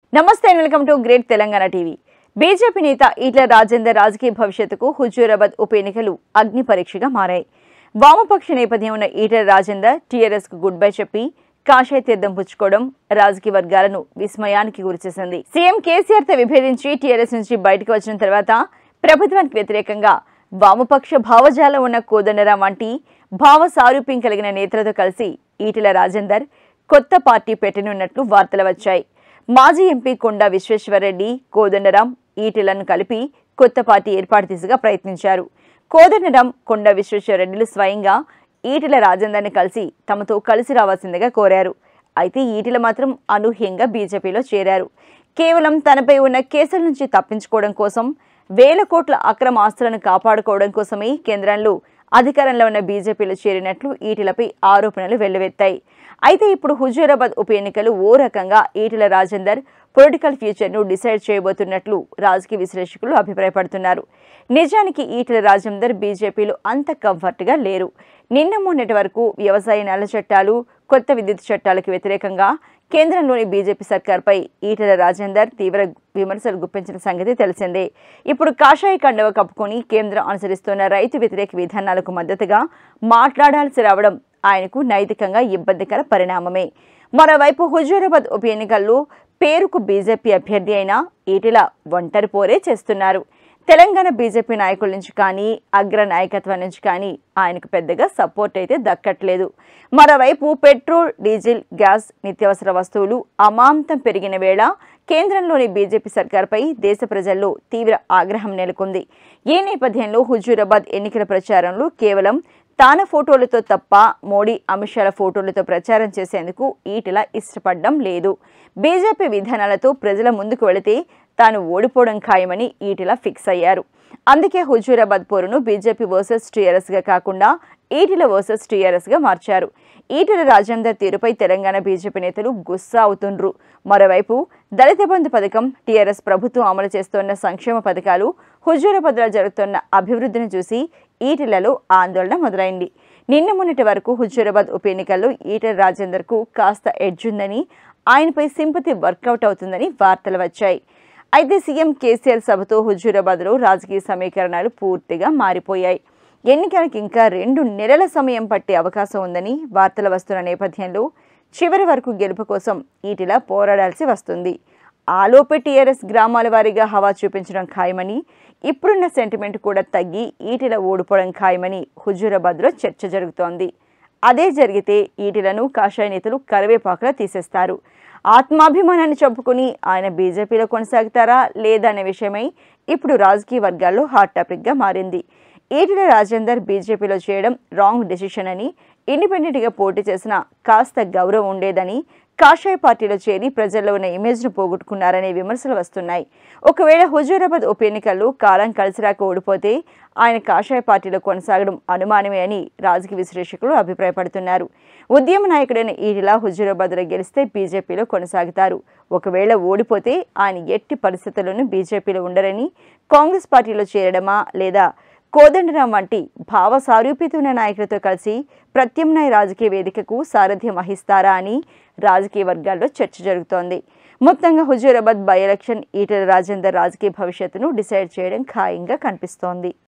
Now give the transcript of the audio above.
నమస్తే and welcome to great Telangana TV BJP నేత ఈట్ల రాజేందర్ రాజకీయ భవిష్యత్తుకు హుజూరాబాద్ ఉప ఎన్నికలు అగ్ని పరీక్షగా మారాయి వామపక్ష నేపథ్యం ఉన్న ఈటల రాజేందర్ టీఆర్ఎస్ కు గుడ్ బై చెప్పి కాషాయ తీర్థం పుచ్చుకోవడం రాజకీయ వర్గాలను విస్మయానికి గురిచేసింది సీఎం కేసీఆర్ తో విభేదించి టీఆర్ఎస్ నుంచి బయటకు వచ్చిన తర్వాత ప్రభుత్వానికి వ్యతిరేకంగా వామపక్ష భావజాలం ఉన్న కోదండరాం వంటి భావ సారూప్యం కలిగిన నేతలతో కలిసి ఈటెల రాజేందర్ కొత్త పార్టీ పెట్టనున్నట్లు వార్తలు వచ్చాయి మాజీ ఎంపీ కొండా విశ్వేశ్వరరెడ్డి కోదండరాం ఈటెలను కలిపి కొత్త పార్టీ ఏర్పాటు దిశగా ప్రయత్నించారు కోదండరాం కొండా విశ్వేశ్వరరెడ్డిలు స్వయంగా ఈటెల రాజేందర్ని కలిసి తమతో కలిసి రావాల్సిందిగా కోరారు అయితే ఈటెల మాత్రం అనూహ్యంగా బీజేపీలో చేరారు కేవలం తనపై ఉన్న కేసుల నుంచి తప్పించుకోవడం కోసం వేల కోట్ల అక్రమ ఆస్తులను కాపాడుకోవడం కోసమే కేంద్రంలో అధికారంలో ఉన్న బీజేపీలో చేరినట్లు ఈటెలపై ఆరోపణలు వెల్లువెత్తాయి అయితే ఇప్పుడు హుజూరాబాద్ ఉప ఎన్నికలు ఓ రకంగా ఈటెల రాజేందర్ పొలిటికల్ ఫ్యూచర్ను డిసైడ్ చేయబోతున్నట్లు రాజకీయ విశ్లేషకులు అభిప్రాయపడుతున్నారు నిజానికి ఈటెల రాజేందర్ బీజేపీలో అంత కంఫర్ట్గా లేరు నిన్న మొన్నటి వరకు వ్యవసాయ నల్ల చట్టాలు కొత్త విద్యుత్ చట్టాలకు వ్యతిరేకంగా కేంద్రంలోని బీజేపీ సర్కార్పై ఈటెల రాజేందర్ తీవ్ర విమర్శలు గుప్పించిన సంగతి తెలిసిందే ఇప్పుడు కాషాయ కండవ కప్పుకొని కేంద్రం అనుసరిస్తున్న రైతు వ్యతిరేక విధానాలకు మద్దతుగా మాట్లాడాల్సి రావడం ఆయనకు నైతికంగా ఇబ్బందికర పరిణామమే మరోవైపు హుజూరాబాద్ ఉప ఎన్నికల్లో పేరుకు బీజేపీ అభ్యర్థి అయిన ఈటెల ఒంటరి పోరే చేస్తున్నారు తెలంగాణ బీజేపీ నాయకుల నుంచి కానీ అగ్ర నాయకత్వం నుంచి కానీ ఆయనకు పెద్దగా సపోర్ట్ అయితే దక్కట్లేదు మరోవైపు పెట్రోల్ డీజిల్ గ్యాస్ నిత్యావసర వస్తువులు అమాంతం పెరిగిన వేళ కేంద్రంలోని బీజేపీ సర్కార్పై దేశ ప్రజల్లో తీవ్ర ఆగ్రహం నెలకొంది ఈ నేపథ్యంలో హుజూరాబాద్ ఎన్నికల ప్రచారంలో కేవలం తాన ఫోటోలతో తప్ప మోడీ అమిత్ షాల ఫోటోలతో ప్రచారం చేసేందుకు ఈటెల ఇష్టపడడం లేదు బీజేపీ విధానాలతో ప్రజల ముందుకు వెళితే తాను ఓడిపోవడం ఖాయమని ఈటెల ఫిక్స్ అయ్యారు అందుకే హుజూరాబాద్ పోరును బీజేపీ వర్సెస్ టీఆర్ఎస్గా కాకుండా ఈటెల వర్సెస్ టీఆర్ఎస్గా మార్చారు ఈటెల రాజేందర్ తీరుపై తెలంగాణ బీజేపీ నేతలు గుస్సా అవుతుండ్రు మరోవైపు దళిత బంధు పథకం టీఆర్ఎస్ ప్రభుత్వం అమలు చేస్తోన్న సంక్షేమ పథకాలు హుజూరాబాద్లో జరుగుతున్న అభివృద్ధిని చూసి ఈటెలలో ఆందోళన మొదలైంది నిన్న మొన్నటి వరకు హుజూరాబాద్ ఉప ఎన్నికల్లో ఈటెల రాజేందర్కు కాస్త ఎడ్జ్ ఉందని ఆయనపై సింపతి వర్కౌట్ అవుతుందని వార్తలు వచ్చాయి అయితే సీఎం కేసీఆర్ సభతో హుజూరాబాద్లో రాజకీయ సమీకరణాలు పూర్తిగా మారిపోయాయి ఎన్నికలకు ఇంకా రెండు నెలల సమయం పట్టే అవకాశం ఉందని వార్తలు వస్తున్న నేపథ్యంలో చివరి వరకు గెలుపు కోసం ఈటిలా పోరాడాల్సి వస్తుంది ఆలోపే టీఆర్ఎస్ గ్రామాల వారీగా హవా చూపించడం ఖాయమని ఇప్పుడున్న సెంటిమెంట్ కూడా తగ్గి ఈటిల ఓడిపోవడం ఖాయమని హుజూరాబాద్లో చర్చ జరుగుతోంది అదే జరిగితే ఈటిలను కాషాయ నేతలు కరివేపాకులా తీసేస్తారు ఆత్మాభిమానాన్ని చంపుకుని ఆయన బీజేపీలో కొనసాగుతారా లేదా అనే విషయమై ఇప్పుడు రాజకీయ వర్గాల్లో హాట్ టాపిక్గా మారింది ఈటెల రాజేందర్ బీజేపీలో చేయడం రాంగ్ డెసిషన్ అని ఇండిపెండెంట్గా పోటీ చేసిన కాస్త గౌరవం ఉండేదని కాషాయ పార్టీలో చేరి ప్రజల్లో ఉన్న ఇమేజ్ను పోగొట్టుకున్నారనే విమర్శలు వస్తున్నాయి ఒకవేళ హుజూరాబాద్ ఉప ఎన్నికల్లో కాలం కలిసిరాక ఓడిపోతే ఆయన కాషాయ పార్టీలో కొనసాగడం అనుమానమే అని రాజకీయ విశ్లేషకులు అభిప్రాయపడుతున్నారు ఉద్యమ నాయకుడైన ఈటెల హుజూరాబాద్లో గెలిస్తే బీజేపీలో కొనసాగుతారు ఒకవేళ ఓడిపోతే ఆయన ఎట్టి పరిస్థితుల్లోనూ బీజేపీలో ఉండరని కాంగ్రెస్ పార్టీలో చేరడమా లేదా కోదండరాం వంటి భావ సారూప్యత ఉన్న నాయకులతో కలిసి ప్రత్యామ్నాయ రాజకీయ వేదికకు సారథ్యం వహిస్తారా అని రాజకీయ వర్గాల్లో చర్చ జరుగుతోంది మొత్తంగా హుజూరాబాద్ బై ఎలక్షన్ ఈటెల రాజేందర్ రాజకీయ భవిష్యత్తును డిసైడ్ చేయడం ఖాయంగా కనిపిస్తోంది